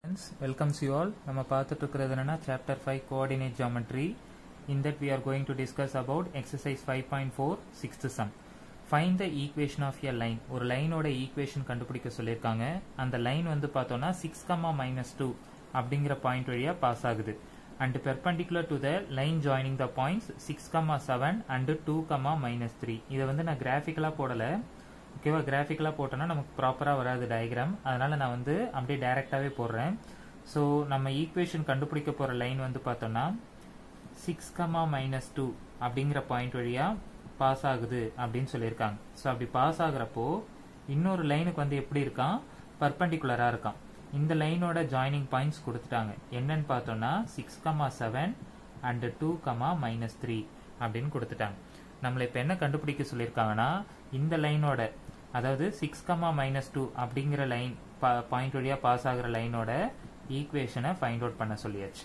Friends, welcomes you all. நம்ம பார்த்துட்டு இருக்கிறது என்னன்னா chapter five coordinate geometry in that we are going to discuss about exercise five point four sixth sum find the equation of a line ஒரு லைனோட equation கண்டுபிடிக்க சொல்லியிருக்காங்க அந்த line வந்து பார்த்தோம்னா சிக்ஸ் கமா மைனஸ் டூ அப்படிங்கிற பாயிண்ட் வழியா pass ஆகுது and perpendicular to the line joining the points six comma seven and two comma minus three இதை வந்து நான் கிராஃபிக்கலாக போடலை ஓகேவா கிராஃபிக்கலாக போட்டோன்னா நமக்கு ப்ராப்பராக வராது டயக்ராம் அதனால நான் வந்து அப்படியே டைரெக்டாகவே போடுறேன் ஸோ நம்ம ஈக்குவேஷன் கண்டுபிடிக்க போகிற லைன் வந்து பார்த்தோன்னா சிக்ஸ் கமா மைனஸ் டூ அப்படிங்கிற பாயிண்ட் வழியாக பாஸ் ஆகுது அப்படின்னு சொல்லியிருக்காங்க ஸோ அப்படி பாஸ் ஆகுறப்போ இன்னொரு லைனுக்கு வந்து எப்படி இருக்கான் பர்பண்டிகுலராக இருக்கான் இந்த லைனோட ஜாயினிங் பாயிண்ட்ஸ் கொடுத்துட்டாங்க என்னன்னு பார்த்தோம்னா six comma seven and two comma minus three அப்படின்னு கொடுத்துட்டாங்க நம்மளை இப்போ என்ன கண்டுபிடிக்க சொல்லியிருக்காங்கன்னா இந்த லைனோட அதாவது சிக்ஸ் கமா மைனஸ் டூ அப்படிங்கிற லைன் பாயிண்ட் வழியாக பாஸ் ஆகிற லைனோட ஈக்குவேஷனை ஃபைண்ட் அவுட் பண்ண சொல்லியாச்சு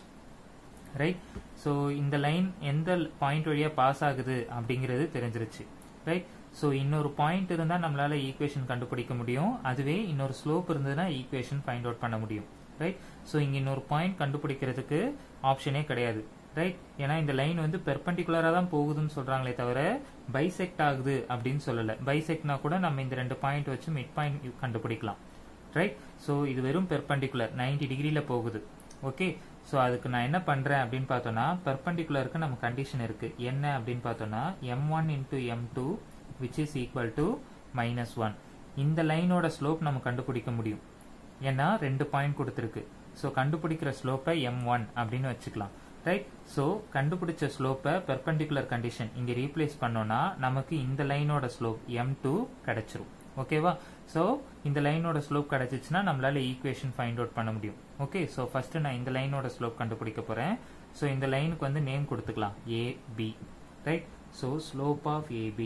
ரைட் ஸோ இந்த லைன் எந்த பாயிண்ட் வழியாக பாஸ் ஆகுது அப்படிங்கிறது தெரிஞ்சிருச்சு ரைட் ஸோ இன்னொரு பாயிண்ட் இருந்தால் நம்மளால ஈக்குவேஷன் கண்டுபிடிக்க முடியும் அதுவே இன்னொரு ஸ்லோப் இருந்ததுன்னா ஈக்குவேஷன் ஃபைண்ட் அவுட் பண்ண முடியும் ரைட் ஸோ இங்கே இன்னொரு பாயிண்ட் கண்டுபிடிக்கிறதுக்கு ஆப்ஷனே கிடையாது ரைட் ஏன்னா இந்த லைன் வந்து பெர்பண்டிகுலராக தான் போகுதுன்னு சொல்றாங்களே தவிர பைசெக்ட் ஆகுது அப்படின்னு சொல்லலை பைசெக்ட்னா கூட நம்ம இந்த ரெண்டு பாயிண்ட் வச்சு மிட் பாயிண்ட் கண்டுபிடிக்கலாம் ரைட் ஸோ இது வெறும் பெர்பண்டிகுலர் நைன்டி டிகிரியில் போகுது ஓகே ஸோ அதுக்கு நான் என்ன பண்ணுறேன் அப்படின்னு பார்த்தோன்னா பெர்பண்டிகுலருக்கு நம்ம கண்டிஷன் இருக்கு என்ன அப்படின்னு பார்த்தோன்னா M one into M two which is equal to minus one இந்த லைனோட ஸ்லோப் நம்ம கண்டுபிடிக்க முடியும் ஏன்னா ரெண்டு பாயிண்ட் கொடுத்துருக்கு ஸோ கண்டுபிடிக்கிற ஸ்லோப்பை எம் ஒன் அப்படின்னு வச்சுக்கலாம் ரைட் ஸோ கண்டுபிடிச்ச ஸ்லோப்பை பெர்பண்டிகுலர் கண்டிஷன் இங்கே ரீப்ளேஸ் பண்ணோம்னா நமக்கு இந்த லைனோட ஸ்லோப் எம் டூ கிடைச்சிரும் ஓகேவா ஸோ இந்த லைனோட ஸ்லோப் கிடைச்சிச்சுன்னா நம்மளால ஈக்குவேஷன் ஃபைண்ட் அவுட் பண்ண முடியும் ஓகே ஸோ ஃபர்ஸ்ட் நான் இந்த லைனோட ஸ்லோப் கண்டுபிடிக்க போறேன் ஸோ இந்த லைனுக்கு வந்து நேம் கொடுத்துக்கலாம் A B right so slope of AB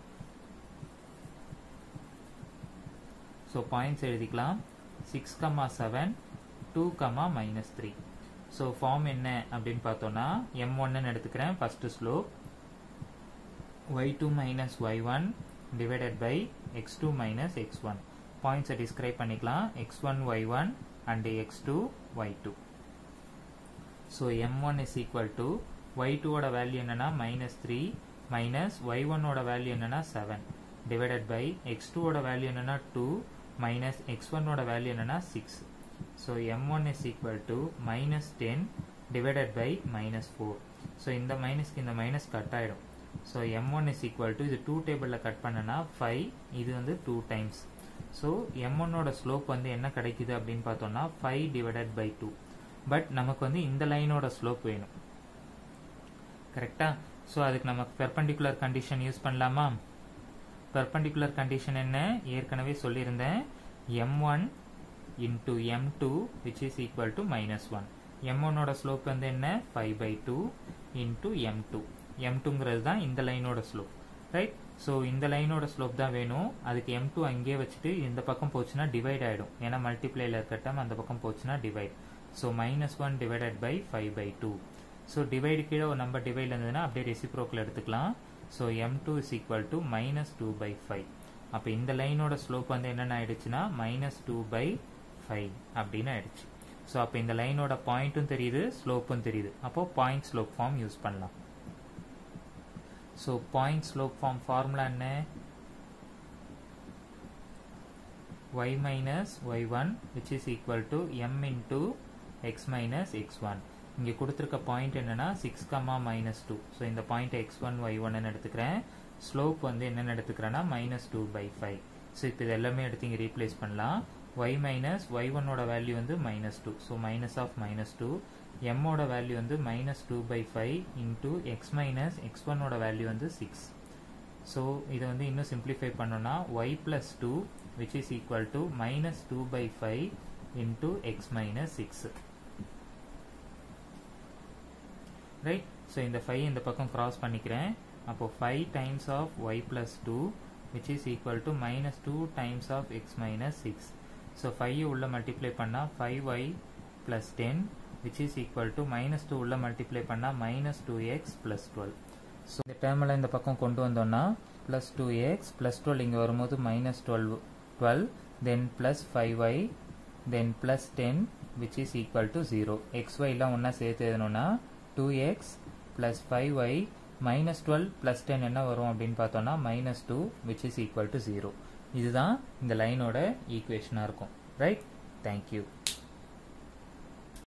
so points எழுதிக்கலாம் six comma seven two comma minus three so form என்ன அப்படின்னு பார்த்தோம்னா எம் ஒன்னு எடுத்துக்கிறேன் first slope Y two minus Y one divided by X two minus X one பாயிண்ட்ஸை describe பண்ணிக்கலாம் X one Y one and X two Y two so M one is equal to Y டூவோட value என்னன்னா minus three minus Y ஒன்னோட value என்னன்னா seven divided by X டூவோட value என்னன்னா two minus X ஒன்னோட value என்னன்னா six so M one is equal to minus ten divided by minus four so இந்த மைனஸ்க்கு இந்த மைனஸ் கட் ஆகிடும் so M one is equal to இது two டேபிளில் கட் பண்ணனா ஃபைவ் இது வந்து டூ டைம்ஸ் ஸோ எம் ஒன்னோட ஸ்லோப் வந்து என்ன கிடைக்குது அப்படின்னு பார்த்தோம்னா five divided by two but நமக்கு வந்து இந்த லைனோட ஸ்லோப் வேணும் கரெக்டா ஸோ அதுக்கு நமக்கு பெர்பண்டிகுலர் கண்டிஷன் யூஸ் பண்ணலாமா பெர்பண்டிகுலர் கண்டிஷன் என்ன ஏற்கனவே சொல்லியிருந்தேன் M one into M two which is equal to minus one M ஒன்னோட ஸ்லோப் வந்து என்ன five by two into M two M டூங்கிறது தான் இந்த லைனோட ஸ்லோப் ரைட் ஸோ இந்த லைனோட ஸ்லோப் தான் வேணும் அதுக்கு எம் டூ அங்கேயே வச்சுட்டு இந்த பக்கம் போச்சுன்னா டிவைட் ஆகிடும் ஏன்னா மல்டிப்ளைல இருக்க டைம் அந்த பக்கம் போச்சுன்னா divide so minus one divided by five by two so divide கீழே ஒரு நம்பர் டிவைட் இருந்ததுன்னா அப்படியே ரெசிப்ரோக்கில் எடுத்துக்கலாம் so M two is equal to minus two by five அப்போ இந்த லைனோட ஸ்லோப் வந்து என்னென்ன ஆயிடுச்சுன்னா மைனஸ் டூ பை ஃபைவ் அப்படின்னு ஆயிடுச்சு ஸோ அப்போ இந்த லைனோட பாயிண்ட்டும் தெரியுது ஸ்லோப்பும் தெரியுது அப்போ பாயிண்ட் ஸ்லோப் ஃபார்ம் யூஸ் பண்ணலாம் so point slope form formula என்ன y minus y1 which is equal to m into x minus x1 இங்கே கொடுத்துருக்க பாயிண்ட் என்னன்னா six comma minus two so இந்த பாயிண்ட் எக்ஸ் ஒன் ஒய் ஒன்னு எடுத்துக்கிறேன் slope வந்து என்னென்னு எடுத்துக்கிறேன்னா minus two by five so இப்போ இது எல்லாமே எடுத்து இங்கே ரீப்ளேஸ் பண்ணலாம் ஒய் மைனஸ் ஒய் ஒன்னோட வேல்யூ வந்து minus two so minus of minus two எம்மோட வேல்யூ வந்து minus two by five into X minus X ஒன்னோட வேல்யூ வந்து சிக்ஸ் ஸோ இதை வந்து இன்னும் சிம்பிளிஃபை பண்ணோம்னா Y plus two which is equal to minus two by five into X minus six right so இந்த five இந்த பக்கம் கிராஸ் பண்ணிக்கிறேன் அப்போ five times of y plus two which is equal to minus two times of x minus six so five உள்ள multiply பண்ணால் five y plus ten which is equal to minus two உள்ள multiply பண்ணால் minus two x plus twelve so இந்த டேர்மெல்லாம் இந்த பக்கம் கொண்டு வந்தோம்னா plus two x plus twelve இங்கே வரும்போது minus twelve twelve then plus five y then plus ten which is equal to zero x ஒய்லாம் ஒன்றா சேர்த்து எழுதணும்னா two x plus five y minus twelve plus ten என்ன வரும் அப்படின்னு பார்த்தோம்னா minus two which is equal to zero இதுதான் இந்த லைனோட ஈக்குவேஷனாக இருக்கும் ரைட் தேங்க்யூ